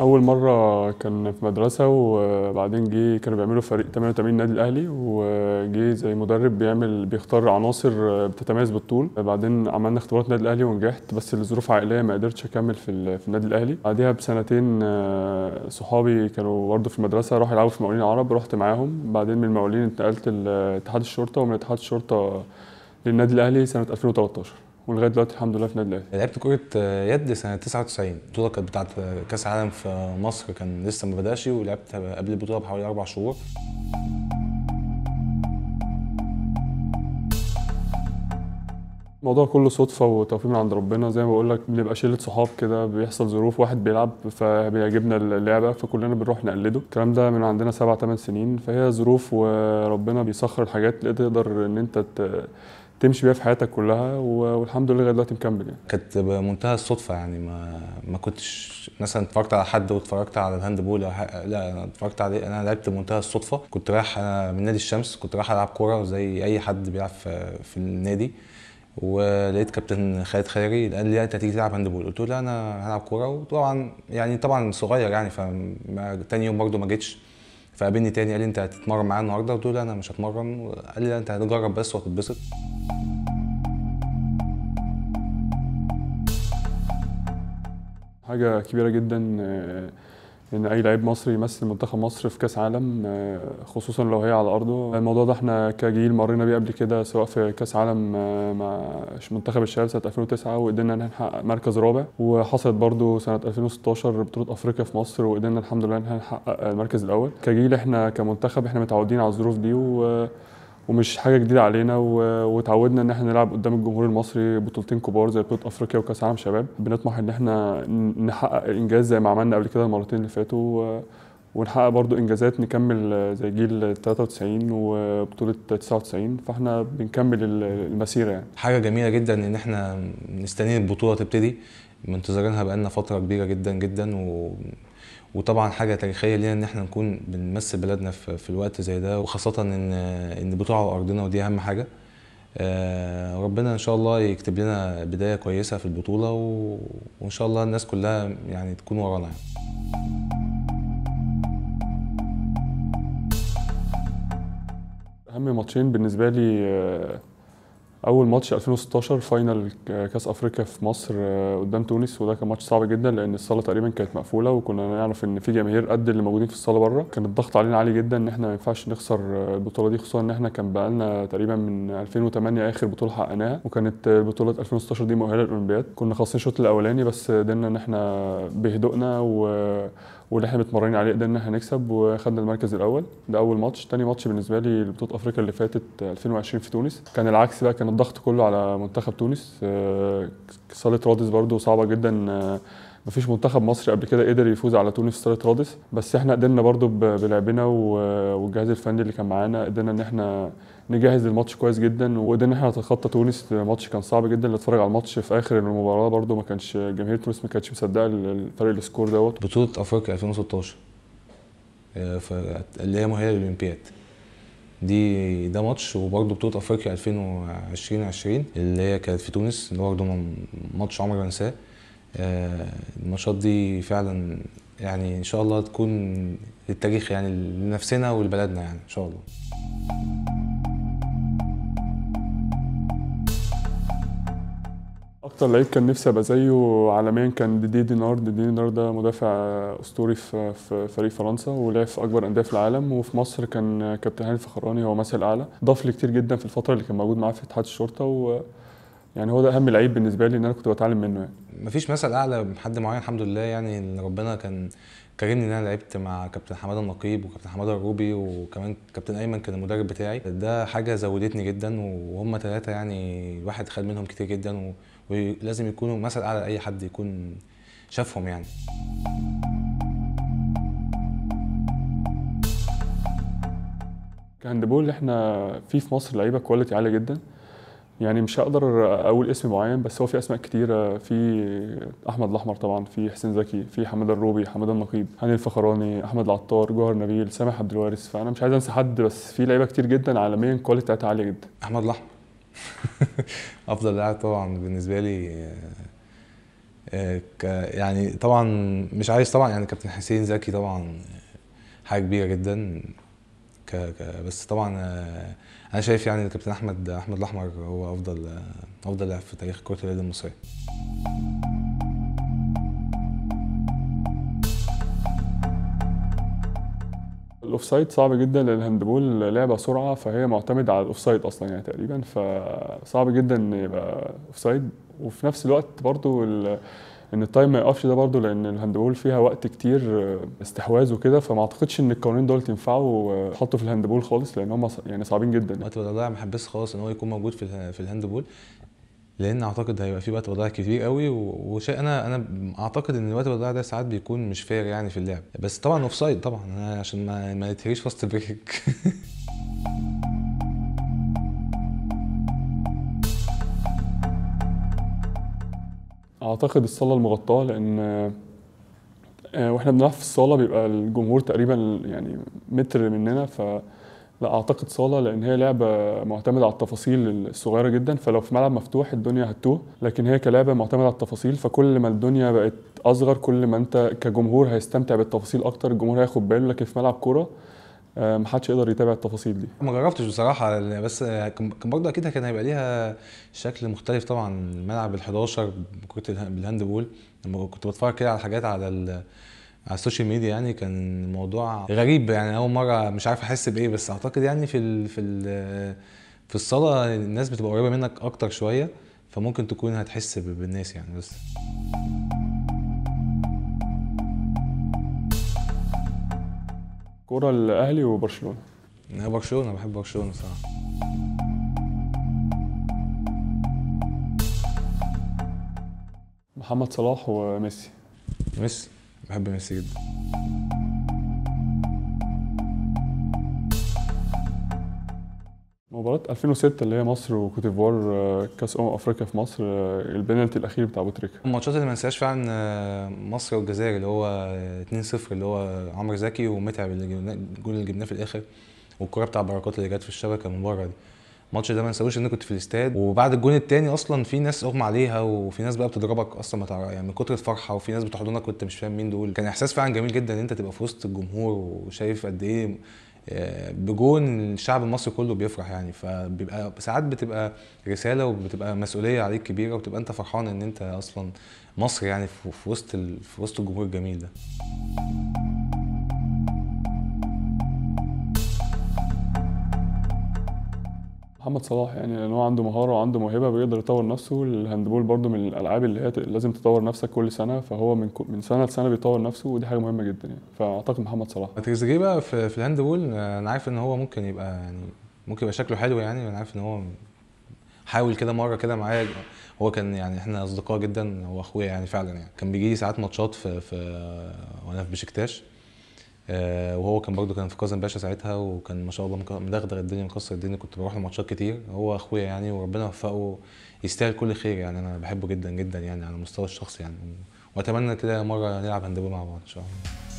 اول مره كان في مدرسه وبعدين جه كانوا بيعملوا فريق 88 النادي الاهلي وجه زي مدرب بيعمل بيختار عناصر بتتميز بالطول بعدين عملنا اختبارات النادي الاهلي ونجحت بس لظروف عائليه ما قدرتش اكمل في ال- في النادي الاهلي بعديها بسنتين آه، صحابي كانوا برضه في المدرسه راحوا يلعبوا في مقاولين العرب رحت معاهم بعدين من المقاولين انتقلت لاتحاد الشرطه ومن اتحاد الشرطه للنادي الاهلي سنه 2013 ولغايه دلوقتي الحمد لله في النادي الاهلي لعبت كرة يد سنة 99 البطولة كانت بتاعت كأس العالم في مصر كان لسه ما بدأش ولعبت قبل البطولة بحوالي أربع شهور الموضوع كله صدفة وتوفيق من عند ربنا زي ما بقول لك بنبقى شلة صحاب كده بيحصل ظروف واحد بيلعب فبيعجبنا اللعبة فكلنا بنروح نقلده الكلام ده من عندنا سبع ثمان سنين فهي ظروف وربنا بيسخر الحاجات اللي تقدر ان انت ت- تمشي بيها في حياتك كلها و- والحمد لله لغاية دلوقتي مكمل يعني كانت بمنتهى الصدفة يعني ما ما كنتش مثلا اتفرجت على حد واتفرجت على الهاند بول أو ح- لا أنا اتفرجت عليه أنا لعبت بمنتهى الصدفة كنت رايح أنا من نادي الشمس كنت رايح ألعب كورة زي أي حد بيلعب في, في النادي ولقيت كابتن خالد خيري قال لي انت هتيجي تلعب هاند بول قلت له لا انا هلعب كوره وطبعا يعني طبعا صغير يعني فتاني يوم برده ما جيتش فقابلني تاني قال لي انت هتتمرن معايا النهارده قلت له لا انا مش هتمرن قال لي لا انت هتجرب بس وهتتبسط حاجة كبيرة جدا آه، إن أي لعيب مصري يمثل منتخب مصر في كأس عالم آه، خصوصا لو هي على أرضه الموضوع ده احنا كجيل مرينا بيه قبل كده سواء في كأس عالم آه، مع منتخب الشباب سنة 2009 وقدرنا إن احنا نحقق مركز رابع وحصلت برضو سنة 2016 بطولة أفريقيا في مصر وقدرنا الحمد لله إن احنا نحقق المركز الأول كجيل احنا كمنتخب احنا متعودين على الظروف دي و ومش حاجه جديده علينا و- وتعودنا ان احنا نلعب قدام الجمهور المصري بطولتين كبار زي بطوله افريقيا وكاس عالم شباب بنطمح ان احنا ن- نحقق انجاز زي ما عملنا قبل كده المرتين اللي فاتوا و- ونحقق برضو انجازات نكمل زي جيل 93 وبطوله 99 فاحنا بنكمل ال- المسيره يعني حاجه جميله جدا ان احنا مستنيين البطوله تبتدي منتظرينها بقالنا فتره كبيره جدا جدا و... وطبعا حاجه تاريخيه لينا ان احنا نكون بنمثل بلدنا في, في الوقت زي ده وخاصه ان ان البطوله على ارضنا ودي اهم حاجه آه، ربنا ان شاء الله يكتب لنا بدايه كويسه في البطوله و... وان شاء الله الناس كلها يعني تكون ورانا يعني. اهم ماتشين بالنسبه لي آه، اول ماتش 2016 فاينل كاس افريقيا في مصر آه، قدام تونس وده كان ماتش صعب جدا لان الصاله تقريبا كانت مقفوله وكنا نعرف ان في جماهير قد اللي موجودين في الصاله بره كان الضغط علينا عالي جدا ان احنا ما ينفعش نخسر آه، البطوله دي خصوصا ان احنا كان بقالنا تقريبا من 2008 اخر بطوله حققناها وكانت آه، بطوله 2016 دي مؤهله للاولمبياد كنا خاصين الشوط الاولاني بس قدرنا ان احنا بهدوءنا و واللي احنا متمرنين عليه قدرنا ان احنا نكسب وخدنا المركز الاول ده اول ماتش تاني ماتش بالنسبه لي لبطوله افريقيا اللي فاتت 2020 في تونس كان العكس بقى كان الضغط كله على منتخب تونس آه، صاله رادس برضو صعبه جدا آه، مفيش منتخب مصري قبل كده قدر يفوز على تونس في صاله رادس بس احنا قدرنا برضو ب- بلعبنا و- والجهاز الفني اللي كان معانا قدرنا ان احنا نجهز الماتش كويس جدا وقدرنا ان احنا نتخطى تونس الماتش كان صعب جدا اللي اتفرج على الماتش في اخر المباراه برضو ما كانش جماهير تونس ما كانتش مصدقه الفرق السكور دوت بطولة أفريقيا 2016 آه، ف- اللي هي مؤهلة للأولمبياد دي ده ماتش وبرضه بطولة أفريقيا 2020 اللي هي كانت في تونس اللي هو برضه م- ماتش عمري ما انساه آه، الماتشات دي فعلا يعني إن شاء الله تكون للتاريخ يعني لنفسنا ولبلدنا يعني إن شاء الله اكتر لعيب كان نفسي ابقى زيه عالميا كان ديدي دينار ديدي دينار ده مدافع اسطوري في في فريق فرنسا ولعب في اكبر انديه في العالم وفي مصر كان كابتن هاني الفخراني هو مثل اعلى ضاف لي كتير جدا في الفتره اللي كان موجود معاه في اتحاد الشرطه و يعني هو ده اهم لعيب بالنسبه لي ان انا كنت بتعلم منه يعني مفيش مثل اعلى من حد معين الحمد لله يعني ان ربنا كان كرمني ان انا لعبت مع كابتن حماده النقيب وكابتن حماده الروبي وكمان كابتن ايمن كان المدرب بتاعي ده حاجه زودتني جدا وهم ثلاثه يعني الواحد خد منهم كتير جدا و... ولازم يكونوا مثل اعلى لاي حد يكون شافهم يعني كهاندبول احنا في في مصر لعيبه كواليتي عاليه جدا يعني مش هقدر اقول اسم معين بس هو في اسماء كتيره في احمد الاحمر طبعا في حسين زكي في حماد الروبي حماد النقيب هاني الفخراني احمد العطار جوهر نبيل سامح عبد الوارث فانا مش عايز انسى حد بس في لعيبه كتير جدا عالميا كواليتي بتاعتها عاليه جدا احمد الاحمر افضل لاعب طبعا بالنسبه لي آه، ك يعني طبعا مش عايز طبعا يعني كابتن حسين زكي طبعا حاجه كبيره جدا ك ك بس طبعا آه، انا شايف يعني الكابتن احمد احمد الاحمر هو افضل آه، افضل لاعب في تاريخ كره اليد المصريه الاوفسايد صعب جدا لان الهاندبول لعبه سرعه فهي معتمده على الاوفسايد اصلا يعني تقريبا فصعب جدا ان يبقى اوفسايد وفي نفس الوقت برضو ال- ان التايم ما يقفش ده برضو لان الهاندبول فيها وقت كتير استحواذ وكده فما اعتقدش ان القوانين دول ينفعوا يحطوا في الهاندبول خالص لان هم يعني صعبين جدا وقت الوضع ما حبس خالص ان هو يكون موجود في اله- في الهاندبول لان اعتقد هيبقى في وقت وضع كتير قوي و- وشيء انا انا اعتقد ان وقت الوضع ده ساعات بيكون مش فير يعني في اللعب بس طبعا اوف سايد طبعا أنا عشان ما ما نتهريش فاست بريك اعتقد الصاله المغطاه لان آه، واحنا بنلعب في الصاله بيبقى الجمهور تقريبا يعني متر مننا ف لا اعتقد صاله لان هي لعبه معتمده على التفاصيل الصغيره جدا فلو في ملعب مفتوح الدنيا هتوه لكن هي كلعبه معتمده على التفاصيل فكل ما الدنيا بقت اصغر كل ما انت كجمهور هيستمتع بالتفاصيل اكتر الجمهور هياخد باله لكن في ملعب كوره آه، محدش يقدر يتابع التفاصيل دي ما جربتش بصراحه بس كان كان برضه اكيد كان هيبقى ليها شكل مختلف طبعا الملعب ال11 كره اله- بالهاند بول لما كنت بتفرج كده على حاجات على ال على السوشيال ميديا يعني كان الموضوع غريب يعني اول مره مش عارف احس بايه بس اعتقد يعني في ال في ال في الصاله الناس بتبقى قريبه منك اكتر شويه فممكن تكون هتحس ب- بالناس يعني بس كوره الاهلي وبرشلونه انا برشلونه بحب برشلونه صراحه محمد صلاح وميسي ميسي بحب ميسي جدا مباراة 2006 اللي هي مصر وكوت ديفوار آه، كأس أمم أفريقيا في مصر آه، البنالتي الأخير بتاع أبو تريكة الماتشات اللي ما انساهاش فعلا آه، مصر والجزائر اللي هو آه، 2-0 اللي هو عمرو زكي ومتعب اللي جبناه الجول اللي جبناه في الاخر والكرة بتاع بركات اللي جت في الشبكه من بره دي الماتش ده ما نساهوش ان انا كنت في الاستاد وبعد الجون التاني اصلا في ناس اغمى عليها وفي ناس بقى بتضربك اصلا ما تعرف يعني من كتر الفرحه وفي ناس بتحضنك وانت مش فاهم مين دول كان احساس فعلا جميل جدا ان انت تبقى في وسط الجمهور وشايف قد ايه آه، بجون الشعب المصري كله بيفرح يعني فبيبقى ساعات بتبقى رساله وبتبقى مسؤوليه عليك كبيره وبتبقى انت فرحان ان انت اصلا مصر يعني في في وسط ال... في وسط الجمهور الجميل ده محمد صلاح يعني لأن هو عنده مهارة وعنده موهبة بيقدر يطور نفسه الهاندبول برضو من الألعاب اللي هي ت- لازم تطور نفسك كل سنة فهو من كو- من سنة لسنة بيطور نفسه ودي حاجة مهمة جدا يعني فأعتقد محمد صلاح تريزيجيه بقى في, في الهاند بول آه، انا عارف ان هو ممكن يبقى يعني ممكن يبقى شكله حلو يعني انا عارف ان هو حاول كده مره كده معايا هو كان يعني احنا اصدقاء جدا هو اخويا يعني فعلا يعني كان بيجي لي ساعات ماتشات في في وانا في بشكتاش آه، وهو كان برضه كان في كاظم باشا ساعتها وكان ما شاء الله مك- مدغدغ الدنيا مكسر الدنيا كنت بروح له ماتشات كتير هو اخويا يعني وربنا يوفقه يستاهل كل خير يعني انا بحبه جدا جدا يعني على المستوى الشخصي يعني واتمنى كده مره نلعب هاندبول مع بعض ان شاء الله